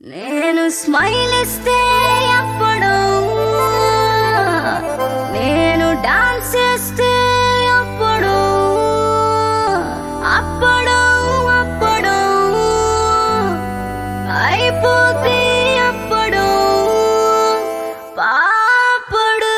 నేను స్మైల్ ఇస్తే అప్పుడు నేను డాన్స్ చేస్తే అప్పుడు అప్పుడు అప్పుడు అయిపోతే అప్పుడు పాపడు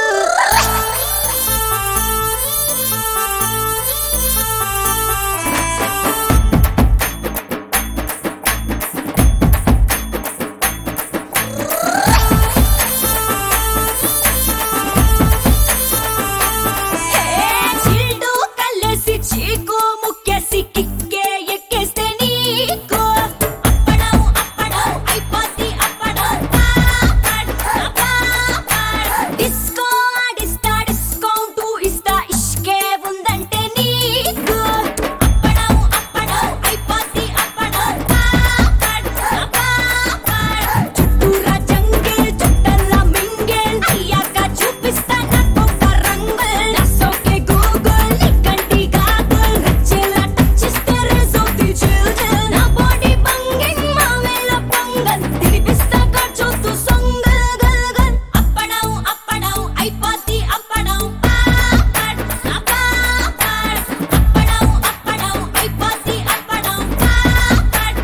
చిల్డు కల్లేసి చీకు ముక్కేసి కిక్కే ఎక్కేస్తే నీకు అప్పడం అప్పడం అయిపోద్ది అప్పడం పాపడ్ పాపడ్ డిస్కో ఆడిస్తా డిస్కౌంట్ ఇస్తా ఇష్కే ఉందంటే నీకు అప్పడం అప్పడం అయిపోద్ది అప్పడం పాపడ్ పాపడ్ చుట్టూరా జంగిల్ చుట్టల్లా మింగిల్ అయ్యాక చూపిస్తా నాకొక రంగుల్ నసోకే గూగుల్ నికంటి గాగుల్ రచ్చేలా టచ్ ఇస్తే రేసోతి చిల్డ్రన్ నా బాడీ బంగింగ్ మా వేళ పొంగల్ తినిపిస్తా చూస్తూ సొంగల్ గల్ గల్ అప్పడం అప్పడం అయిపోద్ది అప్పడం పాపడ్ పాపడ్ అప్పడం అప్పడం అయిపోద్ది అప్పడం పాపడ్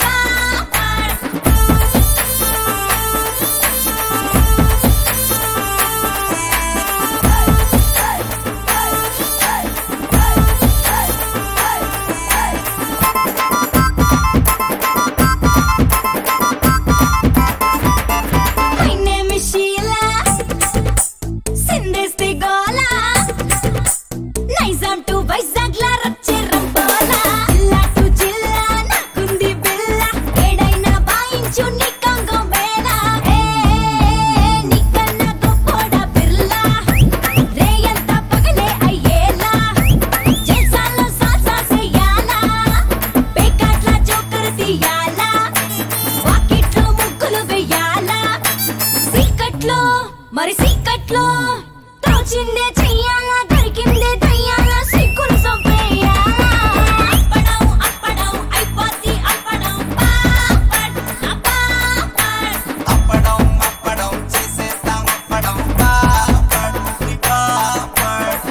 papad My name is Sheila. సిందేస్తే గోలా నైజాం టు వైజాగ్ లా రచ్చేరం పోలా జిల్లా టు జిల్లా నాకుంది బిల్ల ఏడైనా వాయించు నీ కంగం వేళ ఏ నీకన్నా గొప్పోడ బిర్లా రేయంతా పగలే అయ్యేలా జల్సాలో సాల్సా చెయ్యాలా పేకాట్ల జోకర్ తీయాలా వాకిట్లో ముగ్గులు వెయ్యాలా సీకట్లో మరి సీకట్లో తోచిందే చెయ్యాలా దొరికిందే దయ్యాలా సిక్కులు సంపేయాలా అప్పడం అప్పడం అయిపోద్ది అప్పడం పాపడ్ పాపడ్ అప్పడం అప్పడం చేసేద్దాం అప్పడం పాపడ్ పాపడ్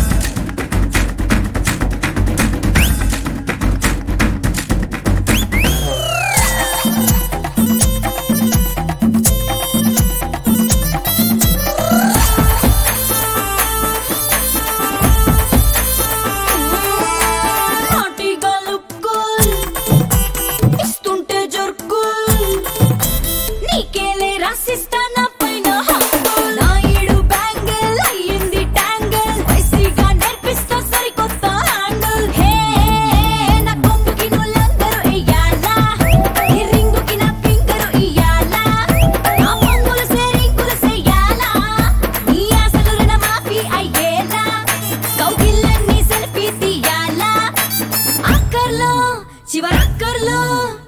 నాటిగా లుక్కుల్ ఇస్తుంటే జర్కుల్ నీకేలే రాసిస్తా నా పైన హక్కుల్ నా ఈడు బ్యాంగిల్ అయ్యింది ట్యాంగిల్ వైసీగా నేర్పిస్తా సరికొత్త హ్యాండిల్ హే నా కొంగుకి నువ్వులందరూ ఎయ్యాలా నీ రింగుకి నా ఫింగరు ఇయ్యాలా నా పొంగులు సేరింకులు చెయ్యాలా నీ ఆశలు రుణమాఫీ అయ్యేలా కౌగిల్లన్నీ సెల్ఫీ తీయాలా అక్కర్లో చివరక్కర్లో